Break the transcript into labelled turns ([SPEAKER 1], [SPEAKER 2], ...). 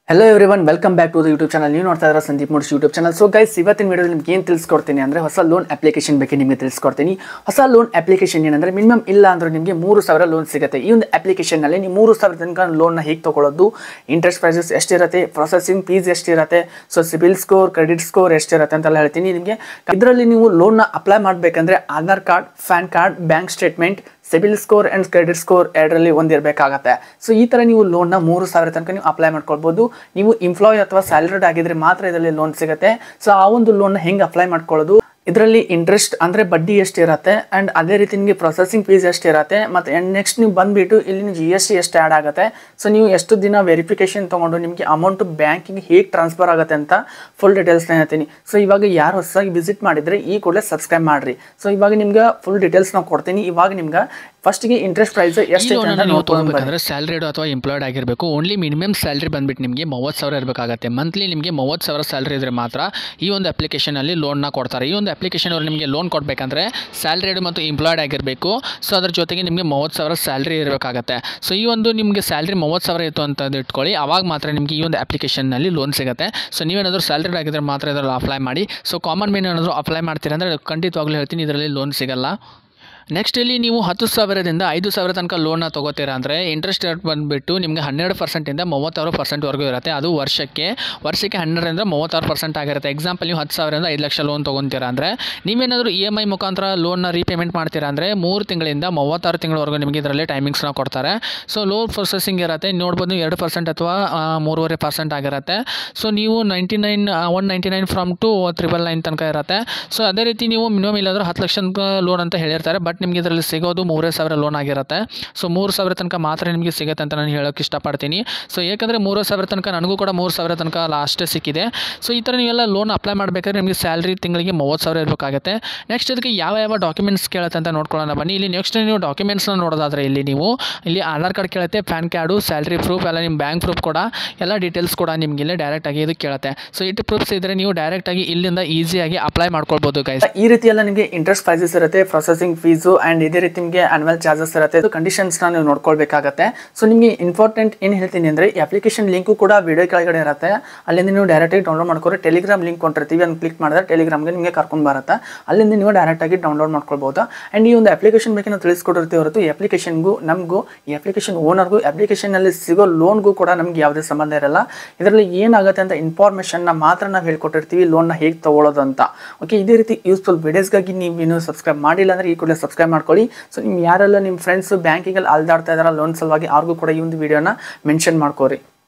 [SPEAKER 1] hello everyone welcome back to the YouTube channel ನೀವು ನೋಡ್ತಾ ಇರೋ ಸಂದೀಪ್ ಮುಡ್ಸ್ ಯೂಟ್ಯೂಬ್ ಚಾನಲ್ ಸೊ ಗೈಸ್ ಇವತ್ತಿನ ವಿಡಿಯೋದಲ್ಲಿ ನಿಮ್ಗೆ ಏನು ತಿಳಿಸ್ಕೊಡ್ತೀನಿ ಅಂದರೆ ಹೊಸ ಲೋನ್ ಅಪ್ಲಿಕೇಶನ್ ಬಗ್ಗೆ ನಿಮಗೆ ತಿಳಿಸ್ಕೊಡ್ತೀನಿ ಹೊಸ ಲೋನ್ ಅಪ್ಲಿಕೇಶನ್ ಏನಂದರೆ ಮಿನಿಮಮ್ ಇಲ್ಲ ಅಂದ್ರೆ ನಿಮಗೆ ಮೂರು ಸಾವಿರ ಲೋನ್ ಸಿಗುತ್ತೆ ಈ ಒಂದು ಅಪ್ಲಿಕೇಶನ್ನಲ್ಲಿ ನೀವು ಮೂರು ಸಾವಿರ ತನಕ ಲೋನ್ನ ಹೇಗೆ ತೊಗೊಳ್ಳೋದು ಇಂಟ್ರೆಸ್ಟ್ ಪ್ರೈಸಸ್ ಎಷ್ಟಿರುತ್ತೆ ಪ್ರೊಸೆಸಿಂಗ್ ಫೀಸ್ ಎಷ್ಟಿರುತ್ತೆ so CIBIL score credit score ಎಷ್ಟಿರುತ್ತೆ ಅಂತೆಲ್ಲ ಹೇಳ್ತೀನಿ ನಿಮಗೆ ಇದರಲ್ಲಿ ನೀವು ಲೋನ್ನ ಅಪ್ಲೈ ಮಾಡಬೇಕಂದ್ರೆ Aadhaar card PAN card bank statement CIBIL score and credit score ಎರಡರಲ್ಲಿ ಒಂದಿರಬೇಕಾಗತ್ತೆ ಸೊ ಈ ಥರ ನೀವು ಲೋನ್ನ ಮೂರು ಸಾವಿರ ತನಕ ನೀವು ಅಪ್ಲೈ ಮಾಡ್ಕೊಳ್ಬೋದು ನೀವು ಎಂಪ್ಲಾಯ್ ಅಥವಾ ಸ್ಯಾಲರಿಡ್ ಆಗಿದ್ರೆ ಮಾತ್ರ ಇದರಲ್ಲಿ ಲೋನ್ ಸಿಗುತ್ತೆ ಸೊ ಆ ಒಂದು ಲೋನ್ನ ಹೆಂಗೆ ಅಪ್ಲೈ ಮಾಡ್ಕೊಳ್ಳೋದು ಇದರಲ್ಲಿ ಇಂಟ್ರೆಸ್ಟ್ ಅಂದರೆ ಬಡ್ಡಿ ಎಷ್ಟಿರುತ್ತೆ ಆ್ಯಂಡ್ ಅದೇ ರೀತಿ ನಿಮಗೆ ಪ್ರೊಸೆಸಿಂಗ್ ಫೀಸ್ ಎಷ್ಟಿರುತ್ತೆ ಮತ್ತು ನೆಕ್ಸ್ಟ್ ನೀವು ಬಂದುಬಿಟ್ಟು ಇಲ್ಲಿ ಜಿ ಎಸ್ ಟಿ ಎಷ್ಟು ಆ್ಯಡ್ ಆಗುತ್ತೆ ಸೊ ನೀವು ಎಷ್ಟು ದಿನ ವೆರಿಫಿಕೇಶನ್ ತೊಗೊಂಡು ನಿಮಗೆ ಅಮೌಂಟು ಬ್ಯಾಂಕಿಗೆ ಹೇಗೆ ಟ್ರಾನ್ಸ್ಫರ್ ಆಗುತ್ತೆ ಅಂತ ಫುಲ್ ಡೀಟೇಲ್ಸ್ನ ಹೇಳ್ತೀನಿ ಸೊ ಇವಾಗ ಯಾರು ಹೊಸದಾಗಿ ವಿಸಿಟ್ ಮಾಡಿದರೆ ಈ ಕೂಡಲೇ ಸಬ್ಸ್ಕ್ರೈಬ್ ಮಾಡಿರಿ ಸೊ ಇವಾಗ ನಿಮ್ಗೆ ಫುಲ್ ಡೀಟೇಲ್ಸ್ ನಾವು ಕೊಡ್ತೀನಿ ಇವಾಗ ನಿಮ್ಗೆ ಫಸ್ಟಿಗೆ ಇಂಟ್ರೆಸ್ಟ್ ಪ್ರೈಸ್
[SPEAKER 2] ಈ
[SPEAKER 1] ಎಷ್ಟು
[SPEAKER 2] ಲೋನನ್ನು ನೀವು ತೊಗೊಬೇಕಂದ್ರೆ ಸ್ಯಾಲ್ರಿಡ್ ಅಥವಾ ಎಂಪ್ಲಾಯ್ಡ್ ಆಗಿರಬೇಕು ಓನ್ಲಿ ಮಿನಿಮಮ್ ಸ್ಯಾಲ್ರಿ ಬಂದ್ಬಿಟ್ಟು ನಿಮಗೆ ಮೂವತ್ತು ಸಾವಿರ ಇರಬೇಕಾಗತ್ತೆ ಮಂತ್ಲಿ ನಿಮಗೆ ಮೂವತ್ತು ಸಾವಿರ ಸ್ಯಾಲ್ರಿ ಇದ್ದರೆ ಮಾತ್ರ ಈ ಒಂದು ಅಪ್ಲಿಕೇಶನಲ್ಲಿ ಲೋನ್ನ ಕೊಡ್ತಾರೆ ಈ ಒಂದು ಅಪ್ಲಿಕೇಶನ್ ಅವ್ರು ನಿಮಗೆ ಲೋನ್ ಕೊಡಬೇಕಂದ್ರೆ ಸ್ಯಾಲ್ರಿಡ್ ಮತ್ತು ಎಂಪ್ಲಾಯ್ಡ್ ಆಗಿರಬೇಕು ಸೊ ಅದ್ರ ಜೊತೆಗೆ ನಿಮಗೆ ಮೂವತ್ತು ಸಾವಿರ ಸ್ಯಾಲ್ರಿ ಇರಬೇಕಾಗತ್ತೆ ಸೊ ಈ ಒಂದು ನಿಮಗೆ ಸ್ಯಾಲ್ರಿ ಮೂವತ್ತು ಸಾವಿರ ಇತ್ತು ಅಂತ ಇಟ್ಕೊಳ್ಳಿ ಅವಾಗ ಮಾತ್ರ ನಿಮಗೆ ಈ ಒಂದು ಅಪ್ಲಿಕೇಶನ್ನಲ್ಲಿ ಲೋನ್ ಸಿಗುತ್ತೆ ಸೊ ನೀವೇನಾದರೂ ಸ್ಯಾಲ್ರಿಡ್ ಆಗಿದ್ರೆ ಮಾತ್ರ ಇದರಲ್ಲಿ ಅಪ್ಲೈ ಮಾಡಿ ಸೊ ಕಾಮನ್ ಮೇನ್ ಏನಾದರೂ ಅಪ್ಲೈ ಮಾಡ್ತೀರಾ ಅಂದರೆ ಖಂಡಿತವಾಗ್ಲೂ ಹೇಳ್ತೀನಿ ಇದರಲ್ಲಿ ಲೋನ್ ಸಿಗಲ್ಲ ನೆಕ್ಸ್ಟ್ ಇಲ್ಲಿ ನೀವು ಹತ್ತು ಸಾವಿರದಿಂದ ಐದು ಸಾವಿರ ತನಕ ಲೋನ್ನ ತೊಗೋತೀರಾ ಅಂದರೆ ಇಂಟ್ರೆಸ್ಟ್ ರೇಟ್ ಬಂದುಬಿಟ್ಟು ನಿಮಗೆ ಹನ್ನೆರಡು ಪರ್ಸೆಂಟಿಂದ ಮೂವತ್ತಾರು ಪರ್ಸೆಂಟ್ವರೆಗೂ ಇರುತ್ತೆ ಅದು ವರ್ಷಕ್ಕೆ ವರ್ಷಕ್ಕೆ ಹನ್ನೆರಡರಿಂದ ಮೂವತ್ತಾರು ಪರ್ಸೆಂಟ್ ಆಗಿರುತ್ತೆ ಎಕ್ಸಾಂಪಲ್ ನೀವು ಹತ್ತು ಸಾವಿರದಿಂದ ಐದು ಲಕ್ಷ ಲೋನ್ ತೊಗೊತೀರಾ ಅಂದರೆ ನೀವೇನಾದರೂ ಇ ಎಮ್ ಐ ಮುಖಾಂತರ ಲೋನ್ನ ರೀಪೇಮೆಂಟ್ ಮಾಡ್ತೀರಾ ಅಂದರೆ ಮೂರು ತಿಂಗಳಿಂದ ಮೂವತ್ತಾರು ತಿಂಗಳವರೆಗೂ ನಿಮಗೆ ಇದರಲ್ಲಿ ಟೈಮಿಂಗ್ಸ್ನ ಕೊಡ್ತಾರೆ ಸೊ ಲೋನ್ ಪ್ರೊಸೆಸಿಂಗ್ ಇರುತ್ತೆ ನೋಡ್ಬೋದು ಎರಡು ಪರ್ಸೆಂಟ್ ಅಥವಾ ಆ, ಮೂರುವರೆ ಪರ್ಸೆಂಟ್ ಆಗಿರುತ್ತೆ ಸೊ ನೀವು ninety nine one ninety nine from to triple nine ತನಕ ಇರುತ್ತೆ ಸೊ ಅದೇ ರೀತಿ ನೀವು ಮಿನಿಮಮ್ ಇಲ್ಲಾಂದ್ರೆ ಹತ್ತು ಲಕ್ಷ ಲೋನ್ ಅಂತ ಹೇಳಿರ್ತಾರೆ ಬಟ್ ನಿಮಗೆ ಇದರಲ್ಲಿ ಸಿಗೋದು ಮೂರೇ ಸಾವಿರ ಲೋನ್ ಆಗಿರುತ್ತೆ ಸೊ ಮೂರು ಸಾವಿರ ತನಕ ಮಾತ್ರ ನಿಮಗೆ ಸಿಗುತ್ತೆ ಅಂತ ನಾನು ಹೇಳೋಕ್ಕೆ ಇಷ್ಟಪಡ್ತೀನಿ ಸೊ ಏಕೆಂದರೆ ಮೂರು ಸಾವಿರ ತನಕ ನನಗೂ ಕೂಡ ಮೂರು ಸಾವಿರ ತನಕ ಲಾಸ್ಟೇ ಸಿಕ್ಕಿದೆ ಸೊ ಈ ಥರ ನೀವೆಲ್ಲ ಲೋನ್ ಅಪ್ಲೈ ಮಾಡಬೇಕಾದ್ರೆ ನಿಮಗೆ ಸ್ಯಾಲ್ರಿ ತಿಂಗಳಿಗೆ ಮೂವತ್ತು ಸಾವಿರ ಇರಬೇಕಾಗುತ್ತೆ ನೆಕ್ಸ್ಟ್ ಇದಕ್ಕೆ ಯಾವ ಯಾವ ಡಾಕ್ಯುಮೆಂಟ್ಸ್ ಕೇಳುತ್ತೆ ಅಂತ ನೋಡ್ಕೊಳ್ಳೋಣ ಬನ್ನಿ ಇಲ್ಲಿ ನೆಕ್ಸ್ಟ್ ನೀವು ಡಾಕ್ಯುಮೆಂಟ್ಸ್ನ ನೋಡೋದಾದ್ರೆ ಇಲ್ಲಿ ನೀವು ಇಲ್ಲಿ ಆಧಾರ್ ಕಾರ್ಡ್ ಕೇಳುತ್ತೆ ಪ್ಯಾನ್ ಕಾರ್ಡು ಸ್ಯಾಲ್ರಿ ಪ್ರೂಫ್ ಎಲ್ಲ ನಿಮ್ಮ ಬ್ಯಾಂಕ್ ಪ್ರೂಫ್ ಕೂಡ ಎಲ್ಲ ಡೀಟೇಲ್ಸ್ ಕೂಡ ನಿಮಗೆ ಇಲ್ಲೇ ಡೈರೆಕ್ಟಾಗಿ ಇದು ಕೇಳುತ್ತೆ ಸೊ ಇಟ್ಟು ಪ್ರೂಫ್ಸ್ ಇದ್ದರೆ ನೀವು ಡೈರೆಕ್ಟಾಗಿ ಇಲ್ಲಿಂದ ಈಸಿಯಾಗಿ ಅಪ್ಲೈ ಮಾಡ್ಕೊಳ್ಬೋದು ಗೈಸ್
[SPEAKER 1] ಈ ರೀತಿ ಎಲ್ಲ ನಿಮಗೆ ಇಂಟ್ರೆಸ್ಟ್ ಪ್ರೈಸಸ್ ಇರುತ್ತೆ ಪ್ರೊಸೆಸಿಂಗ್ ಫೀಸು ಆ್ಯಂಡ್ ಇದೇ ರೀತಿ ನಿಮಗೆ ಆನ್ಯುವಲ್ ಚಾರ್ಜಸ್ ಇರುತ್ತೆ ಇದು ಕಂಡೀಷನ್ಸ್ನ ನೀವು ನೋಡ್ಕೊಳ್ಬೇಕಾಗತ್ತೆ ಸೊ ನಿಮಗೆ ಇಂಪಾರ್ಟೆಂಟ್ ಏನು ಹೇಳ್ತೀನಿ ಅಂದರೆ ಈ ಅಪ್ಲಿಕೇಶನ್ ಲಿಂಕು ಕೂಡ ವಿಡಿಯೋ ಕೆಳಗಡೆ ಇರುತ್ತೆ ಅಲ್ಲಿಂದ ನೀವು ಡೈರೆಕ್ಟಾಗಿ ಡೌನ್ಲೋಡ್ ಮಾಡ್ಕೊಂಡು ಟೆಲಿಗ್ರಾಮ್ ಲಿಂಕ್ ಕೊಟ್ಟಿರ್ತೀವಿ ಅದನ್ನು ಕ್ಲಿಕ್ ಮಾಡಿದ್ರೆ ಟೆಲಿಗ್ರಾಮ್ಗೆ ನಿಮಗೆ ಕರ್ಕೊಂಡು ಬರುತ್ತೆ ಅಲ್ಲಿಂದ ನೀವು ಡೈರೆಕ್ಟಾಗಿ ಡೌನ್ಲೋಡ್ ಮಾಡ್ಕೊಳ್ಬೋದು ಆ್ಯಂಡ್ ಈ ಒಂದು ಅಪ್ಲಿಕೇಶನ್ ಬಗ್ಗೆ ನಾವು ತಿಳಿಸ್ಕೊಟ್ಟಿರ್ತೀವಿ ಹೊರತು ಈ ಅಪ್ಲಿಕೇಶನ್ಗೂ ನಮಗೂ ಈ ಅಪ್ಲಿಕೇಶನ್ ಓನರ್ಗೂ ಅಪ್ಲಿಕೇಶನ್ನಲ್ಲಿ ಸಿಗೋ ಲೋನ್ಗೂ ಕೂಡ ನಮ್ಗೆ ಯಾವುದೇ ಸಂಬಂಧ ಇರಲ್ಲ ಇದರಲ್ಲಿ ಏನಾಗುತ್ತೆ ಅಂತ ಇನ್ಫಾರ್ಮೇಷನ್ನ ಮಾತ್ರ ನಾವು ಹೇಳ್ಕೊಟ್ಟಿರ್ತೀವಿ ಲೋನ್ನ ಹೇಗೆ ತೊಗೊಳ್ಳೋದು ಅಂತ ಓಕೆ ಇದೇ ರೀತಿ ಯೂಸ್ಫುಲ್ ವಿಡಿಯೋಸ್ಗಾಗಿ ನೀವು ಇನ್ನೂ ಸಬ್ಸ್ಕ್ರೈಬ್ ಮಾಡಿಲ್ಲ ಅಂದರೆ ಈ ಕೂಡಲೇ ಸಬ್ಸ್ಕ್ರೈಬ್ ಮಾಡ್ಕೊಳ್ಳಿ ಸೊ ನಿಮ್ಮ ಯಾರೆಲ್ಲ ನಿಮ್ಮ ಫ್ರೆಂಡ್ಸು ಬ್ಯಾಂಕಿಗಲ್ಲಿ ಅಲ್ದಾಡ್ತಾ ಇದಾರ ಲೋನ್ ಸಲುವಾಗಿ ಅವ್ರಿಗೂ ಕೂಡ ಈ ಒಂದು ವಿಡಿಯೋನ ಮೆನ್ಷನ್ ಮಾಡ್ಕೋರಿ